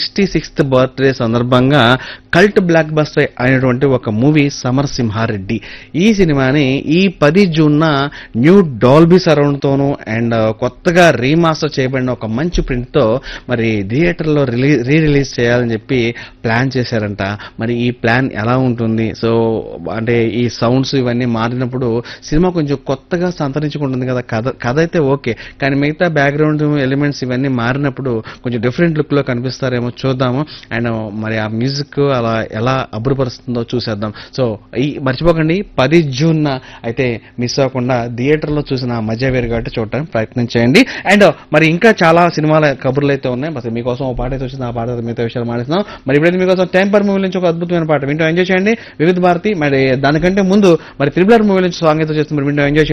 sixty sixth birthday సందర్భంగా cult blockbuster అయినటువంటి ఒక మూవీ సమరసింహారెడ్డి ఈ సినిమాని ఈ పది జూన్న న్యూ డాల్బీ సరౌండ్ తోను అండ్ కొత్తగా రీమాస్టర్ చేయబడిన ఒక మంచి ప్రింట్ తో మరి థియేటర్లో రిలీజ్ రీ రిలీజ్ చేయాలని చెప్పి ప్లాన్ చేశారంట మరి ఈ ప్లాన్ ఎలా ఉంటుంది సో అంటే ఈ సౌండ్స్ ఇవన్నీ మారినప్పుడు సినిమా కొంచెం కొత్తగా సంతరించుకుంటుంది కదా కథ కథ అయితే ఓకే కానీ మిగతా బ్యాక్గ్రౌండ్ ఎలిమెంట్స్ ఇవన్నీ మారినప్పుడు కొంచెం డిఫరెంట్ లుక్ లో కనిపిస్తారేమో చూద్దాము అండ్ మరి ఆ మ్యూజిక్ అలా ఎలా అబ్బురపరుస్తుందో చూసేద్దాం సో ఈ మర్చిపోకండి పది జూన్ అయితే మిస్ అవ్వకుండా థియేటర్ లో చూసిన ఆ మజా వేరు కాబట్టి చూడటానికి ప్రయత్నం చేయండి అండ్ మరి ఇంకా చాలా సినిమాల కబుర్లు అయితే ఉన్నాయి మరి మీకోసం ఒక పాట అయితే వచ్చింది ఆ పాట అయితే మిగతా విషయాలు మాట్లాడుతున్నాం మరి ఇప్పుడైతే మీకోసం టెంపర్ మూవీ నుంచి ఒక అద్భుతమైన పాట వింటూ ఎంజాయ్ చేయండి వివిధ భారతి మరి దానికంటే ముందు మరి త్రిబులర్ మూవీ నుంచి సాంగ్ అయితే చేస్తుంది మరి వింటూ ఎంజాయ్ చేయండి